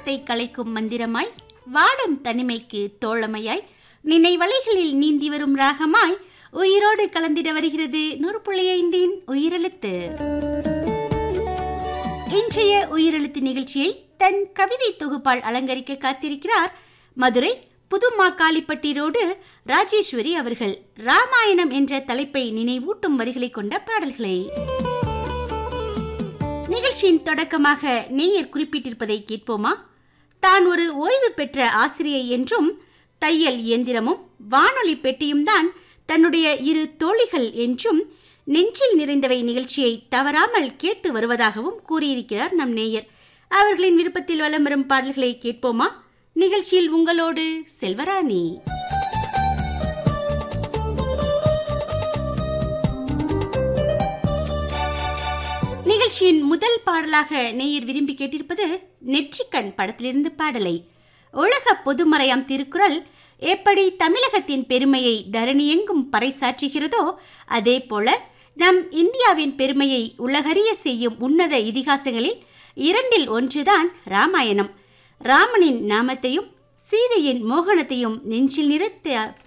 தாகத்தை கலைக்கும் மந்திரமாய் வாடும் தனிமைக்கு தோழமையாய் நினைவலைகளில் நீந்தி வரும் ராகமாய் உயிரோடு கலந்திட வருகிறது நூறு புள்ளி ஐந்தின் உயிரெழுத்து இன்றைய உயிரெழுத்து நிகழ்ச்சியை தன் கவிதை தொகுப்பால் அலங்கரிக்க காத்திருக்கிறார் மதுரை புதுமாக்காளிப்பட்டி ரோடு ராஜேஸ்வரி அவர்கள் ராமாயணம் என்ற தலைப்பை நினைவூட்டும் வரிகளை கொண்ட பாடல்களை நிகழ்ச்சியின் தொடக்கமாக நேயர் குறிப்பிட்டிருப்பதை கேட்போமா தான் ஒரு ஓய்வு பெற்ற ஆசிரியை என்றும் தையல் இயந்திரமும் வானொலி பெட்டியும் தான் தன்னுடைய இரு தோழிகள் என்றும் நெஞ்சில் நிறைந்தவை நிகழ்ச்சியை தவறாமல் கேட்டு வருவதாகவும் கூறியிருக்கிறார் நம் நேயர் அவர்களின் விருப்பத்தில் வலம் வரும் பாடல்களை கேட்போமா நிகழ்ச்சியில் உங்களோடு செல்வராணி நிகழ்ச்சியின் முதல் பாடலாக நேயர் விரும்பி கேட்டிருப்பது நெற்றிக்கண் படத்திலிருந்து பாடலை உலக பொதுமறையாம் திருக்குறள் எப்படி தமிழகத்தின் பெருமையை தரணியெங்கும் பறைசாற்றுகிறதோ அதே போல நம் இந்தியாவின் பெருமையை உலகறிய செய்யும் உன்னத இதிகாசங்களில் இரண்டில் ஒன்றுதான் ராமாயணம் ராமனின் நாமத்தையும் சீதையின் மோகனத்தையும் நெஞ்சில் நிறுத்த